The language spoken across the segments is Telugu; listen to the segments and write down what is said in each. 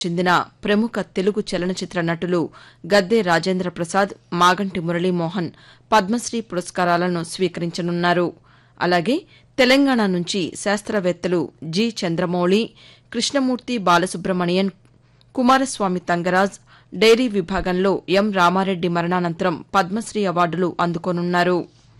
చెందిన ప్రముఖ తెలుగు చలనచిత్ర నటులు గద్దె రాజేంద్ర ప్రసాద్ మాగంటి మురళీమోహన్ పద్మశ్రీ పురస్కారాలను స్వీకరించనున్నారు అలాగే తెలంగాణ నుంచి శాస్త్రవేత్తలు జి చంద్రమౌళి కృష్ణమూర్తి బాలసుబ్రమణియన్ కుమారస్వామి తంగరాజ్ డైరీ విభాగంలో ఎం రామారెడ్డి మరణానంతరం పద్మశ్రీ అవార్డులు అందుకోనున్నారు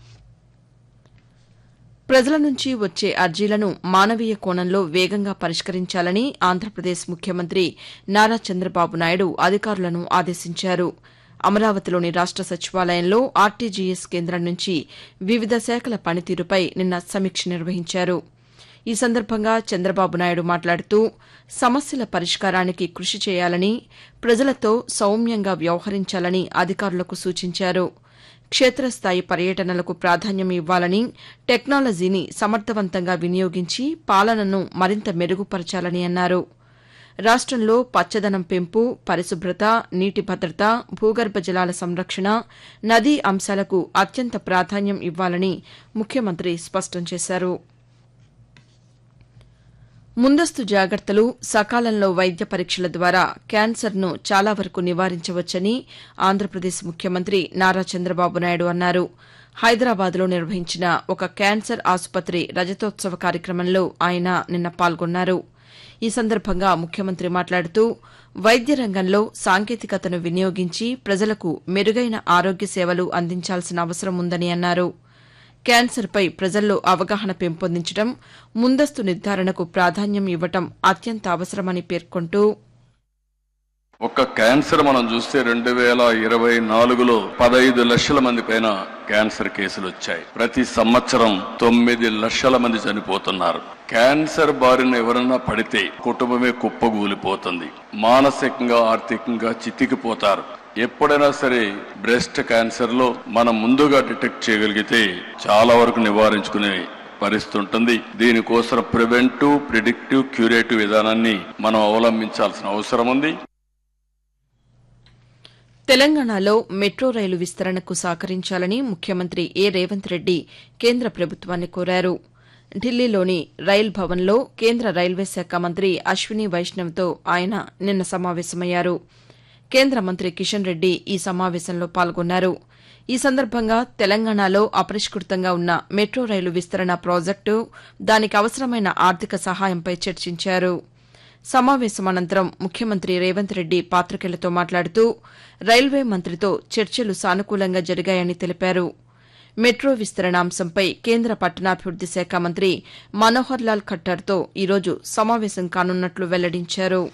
ప్రజల నుంచి వచ్చే అర్జీలను మానవీయ కోణంలో వేగంగా పరిష్కరించాలని ఆంధ్రప్రదేశ్ ముఖ్యమంత్రి నారా చంద్రబాబు నాయుడు అధికారులను ఆదేశించారు అమరావతిలోని రాష్ట సచివాలయంలో ఆర్టీజీఎస్ కేంద్రం నుంచి వివిధ శాఖల పనితీరుపై నిన్న సమీక్ష నిర్వహించారు ఈ సందర్భంగా చంద్రబాబు నాయుడు మాట్లాడుతూ సమస్యల పరిష్కారానికి కృషి చేయాలని ప్రజలతో సౌమ్యంగా వ్యవహరించాలని అధికారులకు సూచించారు క్షేత్రస్థాయి పర్యటనలకు ప్రాధాన్యం ఇవ్వాలని టెక్నాలజీని సమర్థవంతంగా వినియోగించి పాలనను మరింత మెరుగుపరచాలని అన్నారు రాష్టంలో పచ్చదనం పెంపు పరిశుభ్రత నీటి భద్రత భూగర్భ జలాల సంరక్షణ నదీ అంశాలకు అత్యంత ప్రాధాన్యం ఇవ్వాలని ముఖ్యమంత్రి స్పష్టం చేశారు ముందస్తు జాగ్రత్తలు సకాలంలో వైద్య పరీక్షల ద్వారా క్యాన్సర్ను చాలా వరకు నివారించవచ్చని ఆంధ్రప్రదేశ్ ముఖ్యమంత్రి నారా చంద్రబాబు నాయుడు అన్నారు హైదరాబాద్లో నిర్వహించిన ఒక క్యాన్సర్ ఆసుపత్రి రజతోత్సవ కార్యక్రమంలో ఆయన నిన్న పాల్గొన్నారు ఈ సందర్భంగా ముఖ్యమంత్రి మాట్లాడుతూ వైద్య రంగంలో సాంకేతికతను వినియోగించి ప్రజలకు మెరుగైన ఆరోగ్య సేవలు అందించాల్సిన అవసరం ఉందని అన్నారు క్యాన్సర్పై ప్రజల్లో అవగాహన పెంపొందించడం ముందస్తు నిర్ధారణకు ప్రాధాన్యం ఇవ్వటం అత్యంత అవసరమని పేర్కొంటూ ఒక్క క్యాన్సర్ మనం చూస్తే రెండు వేల ఇరవై నాలుగులో పదహైదు లక్షల మంది పైన క్యాన్సర్ కేసులు వచ్చాయి ప్రతి సంవత్సరం తొమ్మిది లక్షల మంది చనిపోతున్నారు క్యాన్సర్ బారిన ఎవరన్నా పడితే కుటుంబమే కుప్పగూలిపోతుంది మానసికంగా ఆర్థికంగా చితికిపోతారు ఎప్పుడైనా సరే బ్రెస్ట్ క్యాన్సర్ లో మనం ముందుగా డిటెక్ట్ చేయగలిగితే చాలా వరకు నివారించుకునే పరిస్థితి ఉంటుంది దీనికోసం ప్రివెంటివ్ ప్రిడిక్టివ్ క్యూరేటివ్ విధానాన్ని మనం అవలంబించాల్సిన అవసరం ఉంది తెలంగాణలో మెట్రో రైలు విస్తరణకు సహకరించాలని ముఖ్యమంత్రి ఏ రేవంత్ రెడ్డి కేంద్ర ప్రభుత్వాన్ని కోరారు ఢిల్లీలోని రైల్ భవన్లో కేంద్ర రైల్వే శాఖ మంత్రి అశ్విని వైష్ణవ్తో ఆయన నిన్న సమావేశమయ్యారు కేంద్ర మంత్రి కిషన్ రెడ్డి ఈ సమావేశంలో పాల్గొన్నారు ఈ సందర్భంగా తెలంగాణలో అపరిష్కృతంగా ఉన్న మెట్రో రైలు విస్తరణ ప్రాజెక్టు దానికి అవసరమైన ఆర్థిక సహాయంపై చర్చించారు సమావేశం అనంతరం ముఖ్యమంత్రి రేవంత్ రెడ్డి పాతికేయులతో మాట్లాడుతూ రైల్వే మంత్రితో చర్చలు సానుకూలంగా జరిగాయని తెలిపారు మెట్రో విస్తరణ అంశంపై కేంద్ర పట్టణాభివృద్ది శాఖ మంత్రి మనోహర్ లాల్ ఖట్టార్తో ఈరోజు సమావేశం కానున్నట్లు వెల్లడించారు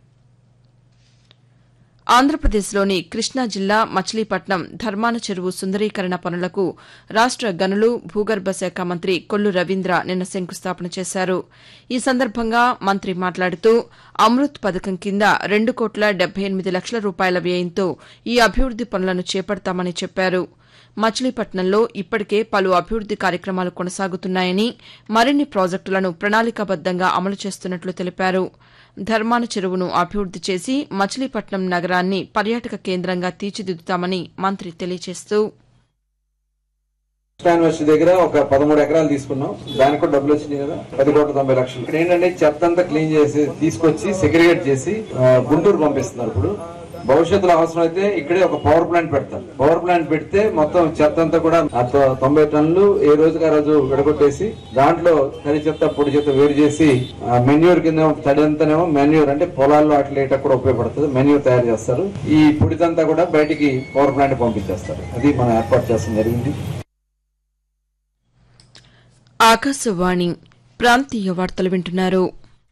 ఆంధ్రప్రదేశ్లోని కృష్ణా జిల్లా మచిలీపట్నం ధర్మాన చెరువు సుందరీకరణ పనులకు రాష్ట గనులు భూగర్భ శాఖ మంత్రి కొల్లు రవీంద్ర నిన్న శంకుస్థాపన చేశారు ఈ సందర్భంగా మంత్రి మాట్లాడుతూ అమృత్ పథకం కింద రెండు కోట్ల డెబ్బై ఎనిమిది లక్షల రూపాయల వ్యయంతో ఈ అభివృద్ది పనులను చేపడతామని చెప్పారు మచిలీపట్నంలో ఇప్పటికే పలు అభివృద్ది కార్యక్రమాలు కొనసాగుతున్నాయని మరిన్ని ప్రాజెక్టులను ప్రణాళికాబద్దంగా అమలు చేస్తున్నట్లు తెలిపారు ధర్మాన చెరువును అభివృద్ది చేసి మచిలీపట్నం నగరాన్ని పర్యాటక కేంద్రంగా తీర్చిదిద్దుతామని మంత్రి తెలియజేస్తూ యూనివర్సిటీ దగ్గర ఒక పదమూడు ఎకరాలు తీసుకున్నాం దానికి కూడా డబ్బులు వచ్చినాయి కదా పది కోట్ల తొంభై లక్షలు ఇక్కడ ఏంటంటే చెత్త అంతా క్లీన్ చేసి తీసుకొచ్చి సెగ్రిగేట్ చేసి ఆ, గుంటూరు పంపిస్తున్నారు ఇప్పుడు భవిష్యత్తులో అవసరం అయితే ఇక్కడే ఒక పవర్ ప్లాంట్ పెడతారు పవర్ ప్లాంట్ పెడితే మొత్తం చెత్త అంతా కూడా ఆ తొ- తొంభై టన్నులు ఏ రోజుకి ఆ రోజు విడగొట్టేసి దాంట్లో తడి చెత్త పొడి చెత్త వేరు చేసి మెన్యూర్ కింద తడి అంతానేమో మెన్యూర్ అంటే పొలాల్లో అట్లా వేయటం కూడా ఉపయోగపడుతుంది మెన్యూర్ తయారు చేస్తారు ఈ పొడిదంతా కూడా బయటికి పవర్ ప్లాంట్ పంపించేస్తారు అది మనం ఏర్పాటు చేస్తాం జరిగింది ఆకాశవాణి ప్రాంతీయ వార్తలు వింటున్నారు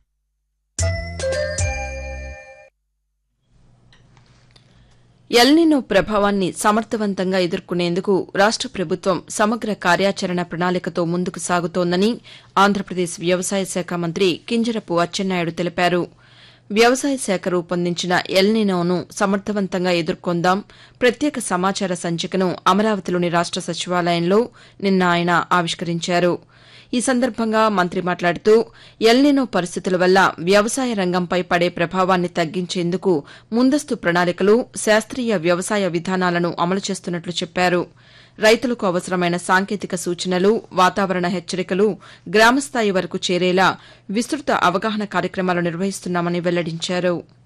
ఎల్నినో ప్రభావాన్ని సమర్థవంతంగా ఎదుర్కొనేందుకు రాష్ట ప్రభుత్వం సమగ్ర కార్యాచరణ ప్రణాళికతో ముందుకు సాగుతోందని ఆంధ్రప్రదేశ్ వ్యవసాయ శాఖ మంత్రి కింజరపు అచ్చెన్నాయుడు తెలిపారు వ్యవసాయ శాఖ రూపొందించిన ఎల్నినోను సమర్థవంతంగా ఎదుర్కొందాం ప్రత్యేక సమాచార సంచికను అమరావతిలోని రాష్ట సచివాలయంలో నిన్న ఆయన ఆవిష్కరించారు ఈ సందర్భంగా మంత్రి మాట్లాడుతూ ఎల్నినో పరిస్థితుల వల్ల వ్యవసాయ రంగంపై పడే ప్రభావాన్ని తగ్గించేందుకు ముందస్తు ప్రణాళికలు శాస్త్రీయ వ్యవసాయ విధానాలను అమలు చేస్తున్నట్లు చెప్పారు రైతులకు అవసరమైన సాంకేతిక సూచనలు వాతావరణ హెచ్చరికలు గ్రామస్థాయి వరకు చేరేలా విస్తృత అవగాహన కార్యక్రమాలు నిర్వహిస్తున్నామని వెల్లడించారు